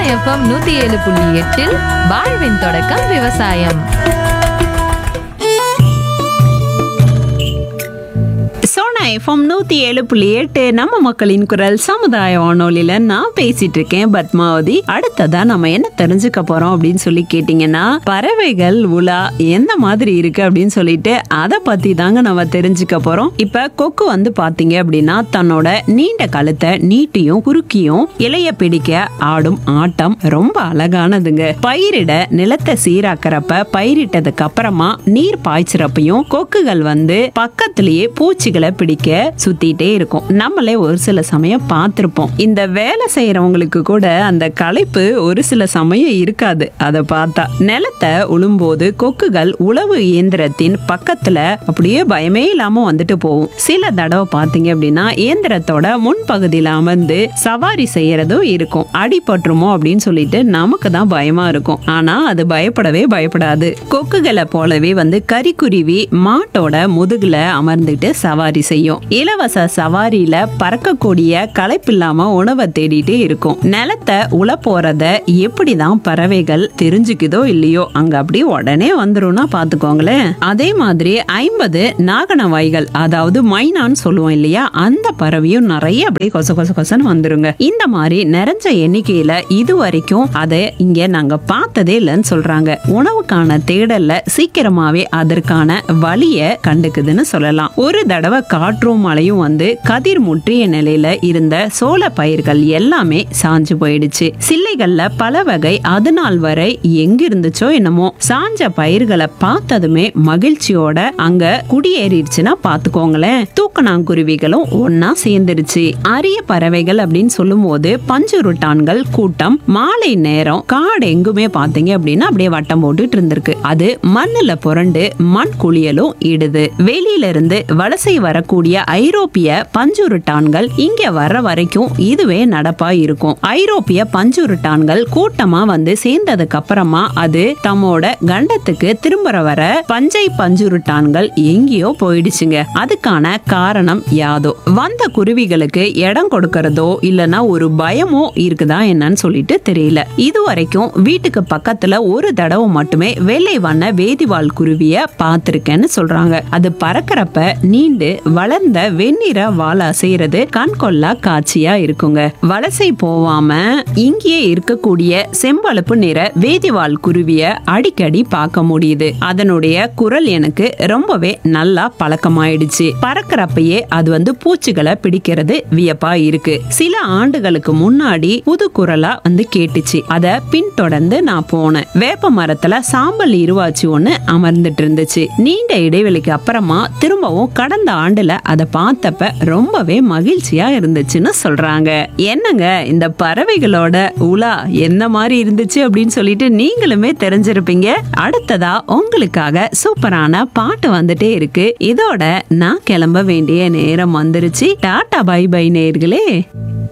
FM நூத்தி ஏழு புள்ளி எட்டில் வாழ்வின் தொடக்கம் விவசாயம் சோனா எஃப்எம் நூத்தி ஏழு புள்ளி எட்டு நம்ம மக்களின் குரல் சமுதாய வானொலியில நான் பேசிட்டு இருக்கேன் பத்மாவதி அடுத்ததா நம்ம என்ன தெரிஞ்சுக்க போறோம் அப்படின்னு சொல்லி கேட்டீங்கன்னா பறவைகள் உலா எந்த மாதிரி இருக்கு அப்படின்னு சொல்லிட்டு அதை பத்தி தாங்க நம்ம தெரிஞ்சுக்க போறோம் இப்ப கொக்கு வந்து பாத்தீங்க அப்படின்னா தன்னோட நீண்ட கழுத்தை நீட்டியும் குறுக்கியும் இலைய பிடிக்க ஆடும் ஆட்டம் ரொம்ப அழகானதுங்க பயிரிட நிலத்தை சீராக்கிறப்ப பயிரிட்டதுக்கு அப்புறமா நீர் பாய்ச்சிறப்பையும் கொக்குகள் வந்து பக்கத்திலேயே பூச்சிகளை பிடிக்க சுத்திட்டே இருக்கும் நம்மளே ஒரு சில சமயம் பார்த்திருப்போம் இந்த வேலை செய்யறவங்களுக்கு கூட அந்த களைப்பு ஒரு சில சமயம் இருக்காது அதை பார்த்தா நிலத்தை உழும்போது கொக்குகள் உழவு இயந்திரத்தின் பக்கத்துல அப்படியே பயமே இல்லாம வந்துட்டு போகும் சில தடவை பாத்தீங்க அப்படின்னா இயந்திரத்தோட முன்பகுதியில அமர்ந்து சவாரி செய்யறதும் இருக்கும் அடிபட்டுருமோ அப்படின்னு சொல்லிட்டு நமக்கு தான் பயமா இருக்கும் ஆனா அது பயப்படவே பயப்படாது கொக்குகளை போலவே வந்து கரிக்குருவி மாட்டோட முதுகுல அமர்ந்துட்டு சவாரி செய்யும் இலவச சவாரியில பறக்கக்கூடிய களைப்பில்லாம உணவை தேடிட்டே இருக்கும் நிலத்தை உழ போறத எப்படிதான் பறவைகள் தெரிஞ்சுக்குதோ இல்லையோ அங்க அப்படி உடனே வந்துரும்னா பாத்துக்கோங்களேன் அதே மாதிரி ஐம்பது நாகனவாய்கள் அதாவது மைனான்னு சொல்லுவோம் இல்லையா அந்த பறவையும் நிறைய அப்படியே கொச கொச கொசன்னு வந்துருங்க இந்த மாதிரி நிறைஞ்ச எண்ணிக்கையில இது வரைக்கும் அதை இங்க நாங்க பார்த்ததே இல்லைன்னு சொல்றாங்க உணவுக்கான தேடல்ல சீக்கிரமாவே அதற்கான வழிய கண்டுக்குதுன்னு சொல்லலாம் ஒரு தடவை காற்றும் மழையும் வந்து கதிர் முற்றிய நிலையில இருந்த சோள பயிர்கள் எல்லாமே சாஞ்சு போயிடுச்சு சில்லைகள்ல பல வகை அது நாள் வரை எங்க இருந்துச்சோ என்னமோ சாஞ்ச பயிர்களை பார்த்ததுமே மகிழ்ச்சியோட அங்க குடியேறிடுச்சுன்னா பாத்துக்கோங்களேன் தூக்கணாங்குருவிகளும் ஒன்னா சேர்ந்துருச்சு அரிய பறவைகள் அப்படின்னு சொல்லும் போது பஞ்சுருட்டான்கள் கூட்டம் மாலை நேரம் காடு எங்குமே பாத்தீங்க அப்படின்னா அப்படியே வட்டம் போட்டுட்டு இருந்திருக்கு அது மண்ணுல புரண்டு மண் குளியலும் இடுது வெளியில இருந்து வலசை வரக்கூடிய ஐரோப்பிய பஞ்சுருட்டான்கள் இங்க வர்ற வரைக்கும் இதுவே நடப்பா இருக்கும் ஐரோப்பிய பஞ்சுருட்டான்கள் கூட்டமா வந்து சேர்ந்ததுக்கு அப்புறமா அது தம்மோட கண்டத்துக்கு திரும்ப வர பஞ்சை பஞ்சுருட்டான்கள் எங்கேயோ போயிடுச்சுங்க அதுக்கான காரணம் யாதோ வந்த குருவிகளுக்கு இடம் கொடுக்கறதோ இல்லனா ஒரு பயமோ இருக்குதா என்னன்னு சொல்லிட்டு தெரியல இது வரைக்கும் வீட்டுக்கு பக்கத்துல ஒரு தடவை மட்டுமே வெள்ளை வண்ண வேதிவால் குருவிய பார்த்திருக்கேன்னு சொல்றாங்க அது பறக்கிறப்ப நீண்டு வளர்ந்த வெண்ணிற வால் அசைறது கண் கொள்ளா காட்சியா இருக்குங்க வலசை போவாம இங்கேயே இருக்கக்கூடிய செம்பழுப்பு நிற வேதிவால் குருவிய அடிக்கடி பார்க்க முடியுது அதனுடைய குரல் எனக்கு ரொம்பவே நல்லா பழக்கமாயிடுச்சு பறக்கிறப்பயே அது வந்து பூச்சிகளை பிடிக்கிறது வியப்பா இருக்கு சில ஆண்டுகளுக்கு முன்னாடி புது குரலா வந்து கேட்டுச்சு அத பின்தொடர்ந்து நான் போனேன் வேப்ப மரத்துல சாம்பல் இருவாச்சி ஒண்ணு அமர்ந்துட்டு இருந்துச்சு நீண்ட இடைவெளிக்கு அப்புறமா திரும்பவும் கடந்த ஆண்டுல அதை பார்த்தப்ப ரொம்பவே மகிழ்ச்சியா இருந்துச்சுன்னு சொல்றாங்க என்னங்க இந்த பறவைகளோட உலா என்ன மாதிரி இருந்துச்சு அப்படின்னு சொல்லிட்டு நீங்களுமே தெரிஞ்சிருப்பீங்க அடுத்ததா உங்களுக்காக சூப்பரான பாட்டு வந்துட்டே இருக்கு இதோட நான் கிளம்ப வேண்டிய நேரம் வந்துருச்சு டாடா பை பை நேர்களே